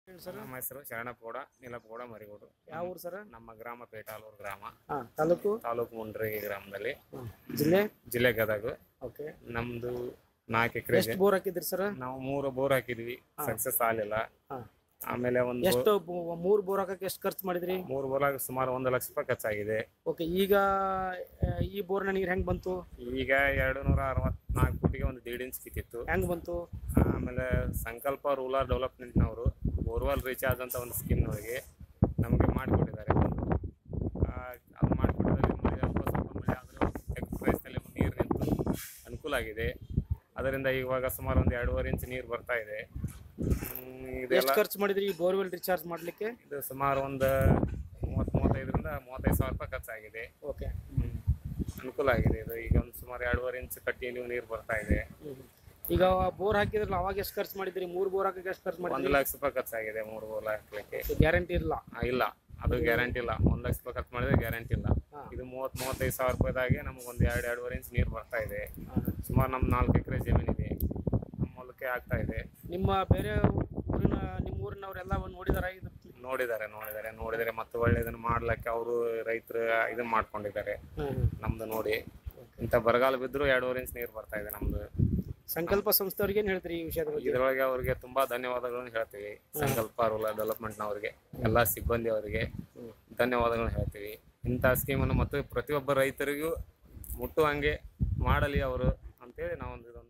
ಹೇಳಿ ಸರ್ ನಮ್ಮ ಹೆಸರು ಶರಣಪ್ಪಗೌಡ ನೀಲಪ್ಪಗೌಡ ಮರಿಗೌಡು ಯಾವ ಊರು ಸರ್ ನಮ್ಮ ಗ್ರಾಮ ಪೇಟಾಲೂರು ಗ್ರಾಮ ಹಾಂ ತಾಲೂಕು ತಾಲೂಕು ಮುಂಡ್ರಗಿ ಗ್ರಾಮದಲ್ಲಿ ಹಾಂ ಜಿಲ್ಲೆ ಜಿಲ್ಲೆ ಗದಗ ಓಕೆ ನಮ್ದು ನಾಲ್ಕು ಎಕರೆ ಎಷ್ಟು ಬೋರ್ ಹಾಕಿದ್ರಿ ಸರ್ ನಾವು ಮೂರು ಬೋರ್ ಹಾಕಿದ್ವಿ ಸಕ್ಸಸ್ ಆಗಲಿಲ್ಲ ಹಾಂ ಆಮೇಲೆ ಒಂದು ಎಷ್ಟು ಬೊ- ಮೂರು ಬೋರ್ ಹಾಕಕ್ಕೆ ಎಷ್ಟು ಖರ್ಚು ಮಾಡಿದ್ರಿ ಮೂರು ಬೋರಾಗ ಸುಮಾರು ಒಂದು ಲಕ್ಷ ರೂಪಾಯಿ ಖರ್ಚಾಗಿದೆ ಓಕೆ ಈಗ ಆ, ಈ ಬೋರ್ನ ನೀರು ಹೆಂಗೆ ಬಂತು ಈಗ ಎರಡು ನೂರ ಅರವತ್ನಾಲ್ಕು ಫುಟಿಗೆ ಒಂದು ದೀಡ್ ಇಂಚ್ ಕಿತ್ತಿತ್ತು ಹೆಂಗೆ ಬಂತು ಆಮೇಲೆ ಸಂಕಲ್ಪ ರೂರಲ್ ಡೆವಲಪ್ಮೆಂಟ್ನವರು ಬೋರ್ವೆಲ್ ರೀಚಾರ್ಜ್ ಅಂತ ಒಂದು ಸ್ಕೀಮ್ನವರಿಗೆ ನಮಗೆ ಮಾಡಿಕೊಟ್ಟಿದ್ದಾರೆ ಒಂದು ಆ, ಅದು ಮಾಡಿಕೊಟ್ಟಿದ್ದಾರೆ ಮಳೆ ಅಲ್ಪ ಸ್ವಲ್ಪ ಮಳೆ ಆದರೂ ಚೆಕ್ ಪ್ರೈಸ್ನಲ್ಲಿ ನೀರು ನಿಂತು ಅನುಕೂಲ ಆಗಿದೆ ಅದರಿಂದ ಇವಾಗ ಸುಮಾರು ಒಂದು ಎರಡೂವರೆ ಇಂಚ್ ನೀರು ಬರ್ತಾ ಇದೆ ಹ್ಮ್, ಇದೆಲ್ಲ ಎಷ್ಟು ಖರ್ಚು ಮಾಡಿದ್ರಿ ಈ ಬೋರ್ವೆಲ್ ರಿಚಾರ್ಜ್ ಮಾಡಲಿಕ್ಕೆ ಇದು ಸುಮಾರು ಒಂದು ಮೂವತ್ತು ಮೂವತ್ತೈದರಿಂದ ಮೂವತ್ತೈದು ಸಾವಿರ ರೂಪಾಯಿ ಖರ್ಚಾಗಿದೆ ಓಕೆ ಹ್ಮ್. ಅನುಕೂಲ ಆಗಿದೆ ಇದು ಈಗ ಒಂದು ಸುಮಾರು ಎರಡೂವರೆ ಇಂಚ್ ಕಂಟಿನ್ಯೂ ನೀರು ಬರ್ತಾ ಇದೆ ಈಗ ಬೋರ್ ಹಾಕಿದ್ರಲ್ಲ ಅವಾಗ ಎಷ್ಟು ಖರ್ಚು ಮಾಡಿದ್ರಿ ಮೂರು ಬೋರ್ ಹಾಕಕ್ಕೆ ಎಷ್ಟು ಖರ್ಚು ಒಂದು ಮಾಡಿದ್ರಿ ಲಕ್ಷ ರೂಪಾಯಿ ಖರ್ಚಾಗಿದೆ ಮೂರು ಬೋರ್ ಹಾಕ್ಲಿಕ್ಕೆ ಗ್ಯಾರಂಟಿ ಇಲ್ಲ ಆ, ಇಲ್ಲ ಅದು ಗ್ಯಾರಂಟಿ ಇಲ್ಲ ಒಂದ್ ಲಕ್ಷ ರೂಪಾಯಿ ಖರ್ಚು ಮಾಡಿದ್ರೆ ಗ್ಯಾರಂಟಿ ಇಲ್ಲ ಹಾ. ಇದು ಮೂವತ್ ಮೂವತ್ತೈದು ಸಾವಿರ ರೂಪಾಯಿದಾಗೆ ನಮ್ಗೆ ಒಂದು ಎರಡು ಎರಡೂವರೆ ಇಂಚ್ ನೀರು ಬರ್ತಾ ಇದೆ ಸುಮಾರು ನಮ್ ನಾಲ್ಕು ಎಕರೆ ಜಮೀನ್ ಇದೆ ನಮ್ಮ ಹೊಲಕ್ಕೆ ಆಗ್ತಾ ಇದೆ ನಿಮ್ಮ ಬೇರೆ ಊರಿನ ನಿಮ್ಮ ಊರಿನವರೆಲ್ಲ ನೋಡಿದಾರ ಇದು ನೋಡಿದ್ದಾರೆ ನೋಡಿದ್ದಾರೆ ನೋಡಿದರೆ ಮತ್ತೆ ಒಳ್ಳೆ ಇದನ್ನ ಮಾಡ್ಲಿಕ್ಕೆ ಅವರು ರೈತರು ಇದನ್ನ ಮಾಡ್ಕೊಂಡಿದ್ದಾರೆ ನಮ್ದು ನೋಡಿ ಇಂಥ ಬರಗಾಲ ಬಿದ್ದರೂ ಎರಡೂವರೆ ಇಂಚ್ ನೀರು ಬರ್ತಾ ಇದೆ ನಮ್ದು ಸಂಕಲ್ಪ ಸಂಸ್ಥೆಯವ್ರಿಗೆ ಏನು ಹೇಳ್ತೀರಿ ಈ ವಿಷಯದ ಬಗ್ಗೆ ಇದರೊಳಗೆ ಅವರಿಗೆ ತುಂಬಾ ಧನ್ಯವಾದಗಳನ್ನು ಹೇಳ್ತೀವಿ ಸಂಕಲ್ಪ ರೂರಲ್ ಡೆವಲಪ್ಮೆಂಟ್ನವರಿಗೆ ಎಲ್ಲ ಸಿಬ್ಬಂದಿ ಅವರಿಗೆ ಧನ್ಯವಾದಗಳನ್ನು ಹೇಳ್ತೀವಿ ಇಂಥ ಸ್ಕೀಮನ್ನು ಮತ್ತು ಪ್ರತಿಯೊಬ್ಬ ರೈತರಿಗೂ ಮುಟ್ಟುವಂಗೆ ಮಾಡಲಿ ಅವರು ಅಂತೇಳಿ ನಾವೊಂದು ಇದೊಂದು